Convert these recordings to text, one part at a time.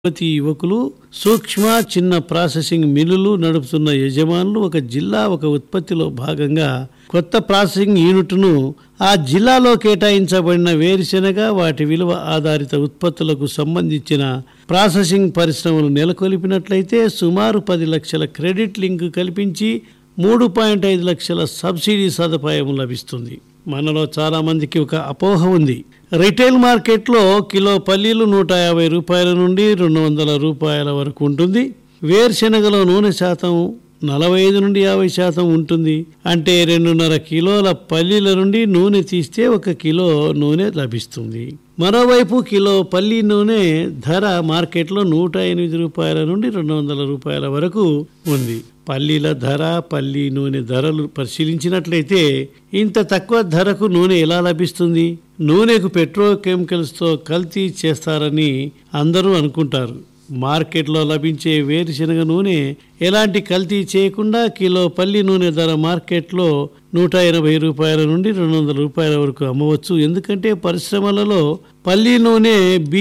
యువతి యువకులు సూక్ష్మ చిన్న ప్రాసెసింగ్ మిల్లులు నడుపుతున్న యజమానులు ఒక జిల్లా ఒక ఉత్పత్తిలో భాగంగా కొత్త ప్రాసెసింగ్ యూనిట్ను ఆ జిల్లాలో కేటాయించబడిన వేరుశెనగ వాటి విలువ ఆధారిత ఉత్పత్తులకు సంబంధించిన ప్రాసెసింగ్ పరిశ్రమలు నెలకొల్పినట్లయితే సుమారు పది లక్షల క్రెడిట్ లింక్ కల్పించి మూడు పాయింట్ ఐదు లక్షల సబ్సిడీ సదుపాయం లభిస్తుంది మనలో చాలా మందికి ఒక అపోహ ఉంది రిటైల్ మార్కెట్లో కిలో పల్లీలు నూట యాభై రూపాయల నుండి రెండు వందల రూపాయల వరకు ఉంటుంది వేరుశెనగలో నూనె శాతం నలభై ఐదు నుండి యాభై శాతం ఉంటుంది అంటే రెండున్నర కిలోల పల్లీల నుండి నూనె తీస్తే ఒక కిలో నూనె లభిస్తుంది మరోవైపు కిలో పల్లి నూనె ధర మార్కెట్లో నూట ఎనిమిది రూపాయల నుండి రెండు వందల రూపాయల వరకు ఉంది పల్లీల ధర పల్లి నూనె ధరలు పరిశీలించినట్లయితే ఇంత తక్కువ ధరకు నూనె ఎలా లభిస్తుంది నూనెకు పెట్రోకెమికల్స్తో కల్తీ చేస్తారని అందరూ అనుకుంటారు మార్కెట్లో లభించే వేరుశనగ నూనె ఎలాంటి కల్తీ చేయకుండా కిలో పల్లి నూనె ధర మార్కెట్లో నూట ఎనభై రూపాయల నుండి రెండు వందల రూపాయల వరకు అమ్మవచ్చు ఎందుకంటే పరిశ్రమలలో పల్లి నూనె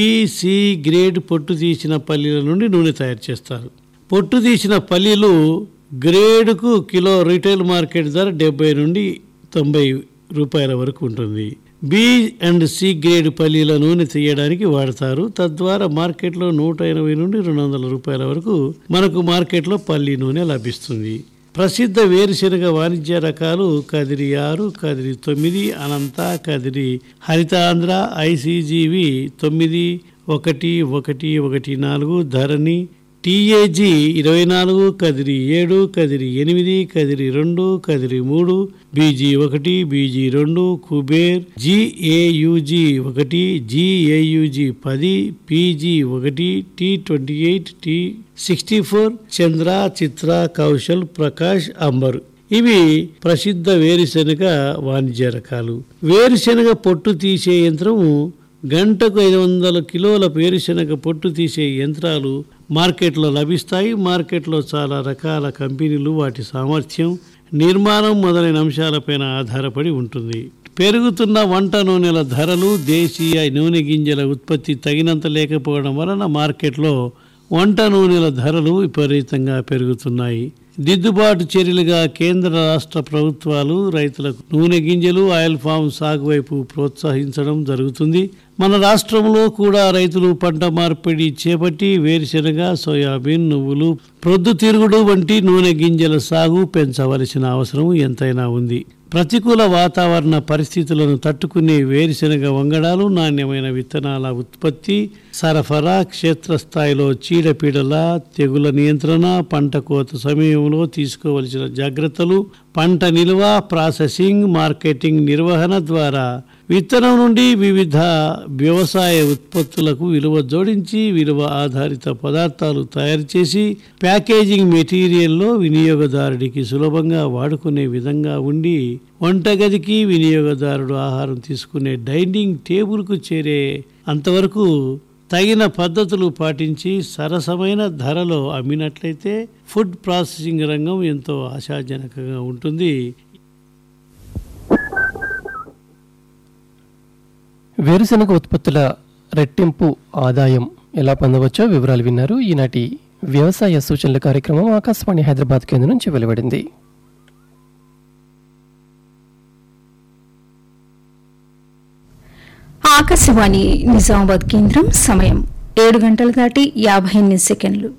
బి గ్రేడ్ పొట్టు తీసిన పల్లీల నుండి నూనె తయారు చేస్తారు పొట్టు తీసిన పల్లీలు గ్రేడ్కు కిలో రీటైల్ మార్కెట్ ధర డెబ్బై నుండి తొంభై రూపాయల వరకు ఉంటుంది బి అండ్ సి గ్రేడ్ పల్లీల నూనె తీయడానికి వాడతారు తద్వారా మార్కెట్లో నూట ఎనభై నుండి రెండు వందల రూపాయల వరకు మనకు మార్కెట్లో పల్లి నూనె లభిస్తుంది ప్రసిద్ధ వేరుశెనగ వాణిజ్య రకాలు కదిరి ఆరు కదిరి తొమ్మిది అనంత కదిరి హరితాంధ్ర ఐసీజీవి తొమ్మిది ఒకటి ఒకటి ఒకటి నాలుగు ధరణి టీఏజీ ఇరవై నాలుగు కదిరి ఏడు కదిరి ఎనిమిది కదిరి రెండు కదిరి మూడు బీజీ ఒకటి బీజీ రెండు కుబేర్ జిఏయుజీ ఒకటి జిఏయుజీ పది పీజీ ఒకటి T twenty eight T sixty four Chandra Chitra Kaushal Prakash Amber ఇవి ప్రసిద్ధ వేరుశెనగ వాణిజ్య రకాలు వేరుశెనగ పొట్టు తీసే యంత్రము గంటకు ఐదు వందల కిలోల వేరుశెనగ పొట్టు తీసే యంత్రాలు మార్కెట్లో లభిస్తాయి మార్కెట్లో చాలా రకాల కంపెనీలు వాటి సామర్థ్యం నిర్మాణం మొదలైన అంశాలపైన ఆధారపడి ఉంటుంది పెరుగుతున్న వంట నూనెల ధరలు దేశీయ నూనె గింజల ఉత్పత్తి తగినంత లేకపోవడం వలన మార్కెట్లో వంట నూనెల ధరలు విపరీతంగా పెరుగుతున్నాయి దిద్దుబాటు చర్యలుగా కేంద్ర రాష్ట్ర ప్రభుత్వాలు రైతులకు నూనె గింజలు ఆయిల్ ఫామ్ సాగు వైపు ప్రోత్సహించడం జరుగుతుంది మన రాష్ట్రంలో కూడా రైతులు పంట మార్పిడి చేపట్టి వేరుశెనగ సోయాబీన్ నువ్వులు ప్రొద్దుతిరుగుడు వంటి నూనె గింజల సాగు పెంచవలసిన అవసరం ఎంతైనా ఉంది ప్రతికూల వాతావరణ పరిస్థితులను తట్టుకునే వేరుశెనగ వంగడాలు నాణ్యమైన విత్తనాల ఉత్పత్తి సరఫరా క్షేత్రస్థాయిలో చీడపీడల తెగుల నియంత్రణ పంట కోత సమయంలో తీసుకోవలసిన జాగ్రత్తలు పంట నిల్వ ప్రాసెసింగ్ మార్కెటింగ్ నిర్వహణ ద్వారా విత్తనం నుండి వివిధ వ్యవసాయ ఉత్పత్తులకు విలువ జోడించి విలువ ఆధారిత పదార్థాలు తయారు చేసి ప్యాకేజింగ్ మెటీరియల్లో వినియోగదారుడికి సులభంగా వాడుకునే విధంగా ఉండి వంటగదికి వినియోగదారుడు ఆహారం తీసుకునే డైనింగ్ టేబుల్కు చేరే అంతవరకు తగిన పద్ధతులు పాటించి సరసమైన ధరలో అమ్మినట్లయితే ఫుడ్ ప్రాసెసింగ్ రంగం ఎంతో ఆశాజనకంగా ఉంటుంది వేరుశనగ ఉత్పత్తుల రెట్టింపు ఆదాయం ఎలా పొందవచ్చో వివరాలు విన్నారు ఈనాటి వ్యవసాయ సూచనల కార్యక్రమం ఆకాశవాణి హైదరాబాద్ కేంద్రం నుంచి వెలువడింది ఆకాశవాణి నిజామాబాద్ కేంద్రం సమయం ఏడు గంటలు దాటి యాభై ఎనిమిది సెకండ్లు